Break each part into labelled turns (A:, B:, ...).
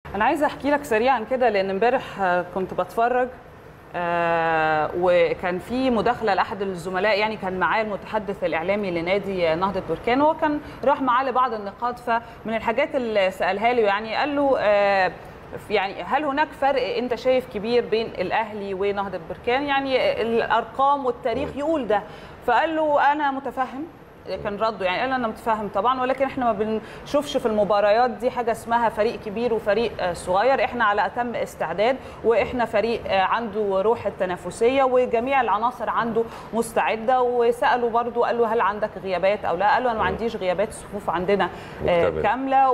A: انا عايزه احكي لك سريعا كده لان امبارح آه، كنت بتفرج آه وكان في مداخله لاحد الزملاء يعني كان معاه المتحدث الاعلامي لنادي نهضه بركان هو كان راح معاه لبعض النقاط فمن الحاجات اللي سالها له يعني قال له آه يعني هل هناك فرق انت شايف كبير بين الاهلي ونهضه بركان يعني الارقام والتاريخ يقول ده فقال له انا متفهم كان رده يعني قال انا متفاهم طبعا ولكن احنا ما بنشوفش في المباريات دي حاجه اسمها فريق كبير وفريق آه، صغير احنا على اتم استعداد واحنا فريق آه، عنده روح التنافسيه وجميع العناصر عنده مستعده وسالوا برضو قال له هل عندك غيابات او لا قال له انا ما عنديش غيابات الصفوف عندنا آه،
B: مكتمل.
A: كامله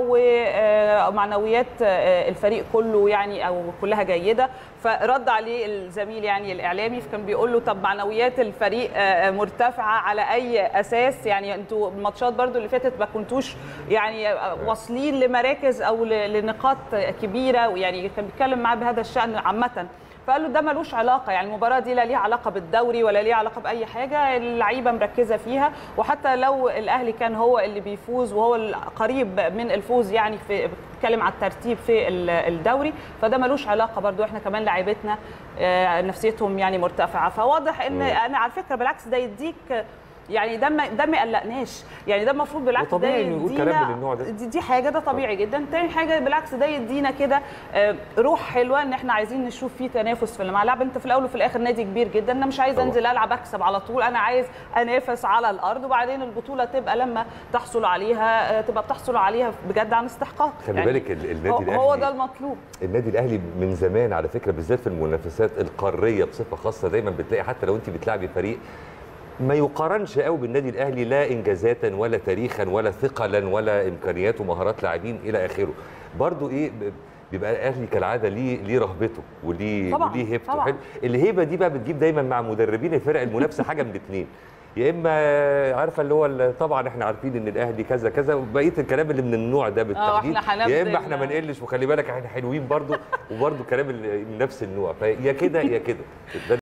A: ومعنويات الفريق كله يعني او كلها جيده فرد عليه الزميل يعني الاعلامي فكان بيقول له طب معنويات الفريق آه، مرتفعه على اي اساس يعني انتوا الماتشات برضو اللي فاتت ما كنتوش يعني آه، واصلين لمراكز او ل- لنقاط كبيره ويعني كان بيتكلم معاه بهذا الشان عامه فقال له ده ملوش علاقه يعني المباراه دي لا ليها علاقه بالدوري ولا ليها علاقه باي حاجه اللعيبه مركزه فيها وحتى لو الاهلي كان هو اللي بيفوز وهو القريب من الفوز يعني في بتكلم على الترتيب في ال- الدوري فده ملوش علاقه برضو احنا كمان لعيبتنا آه، نفسيتهم يعني مرتفعه فواضح ان انا على فكره بالعكس ده يديك يعني ده ما ده ما يقلقناش يعني ده المفروض بالعكس ده
B: وطبيعي إنه يقول كلام
A: يدينا
B: من النوع ده.
A: دي, دي حاجه ده طبيعي جدا تاني حاجه بالعكس ده يدينا كده آه، روح حلوه ان احنا عايزين نشوف فيه تنافس في الملعب انت في الاول وفي الاخر نادي كبير جدا انا مش عايز
B: طبعا.
A: انزل العب اكسب على طول انا عايز انافس على الارض وبعدين البطوله تبقى لما تحصل عليها آه، تبقى بتحصل عليها بجد عن استحقاق
B: خلي بالك ال- النادي
A: هو-
B: الأهلي
A: هو ده المطلوب
B: النادي الاهلي من زمان على فكره بالذات في المنافسات القاريه بصفه خاصه دايما بتلاقي حتى لو انت بتلعبي فريق ما يقارنش قوي بالنادي الاهلي لا انجازاتا ولا تاريخا ولا ثقلا ولا امكانيات ومهارات لاعبين الى اخره برضو ايه ب- بيبقى الاهلي كالعاده ليه ليه رهبته وليه
A: طبعاً،
B: وليه هيبته
A: طبعاً.
B: حلو الهيبه دي بقى بتجيب دايما مع مدربين الفرق المنافسه حاجه من الاثنين يا اما عارفه اللي هو ال- طبعا احنا عارفين ان الاهلي كذا كذا وبقيه الكلام اللي من النوع ده بالتحديد
A: إحنا
B: يا
A: هنبذل-
B: اما احنا ما نقلش وخلي بالك احنا حلوين برضو وبرضو كلام ال- من نفس النوع فيا كده يا كده ده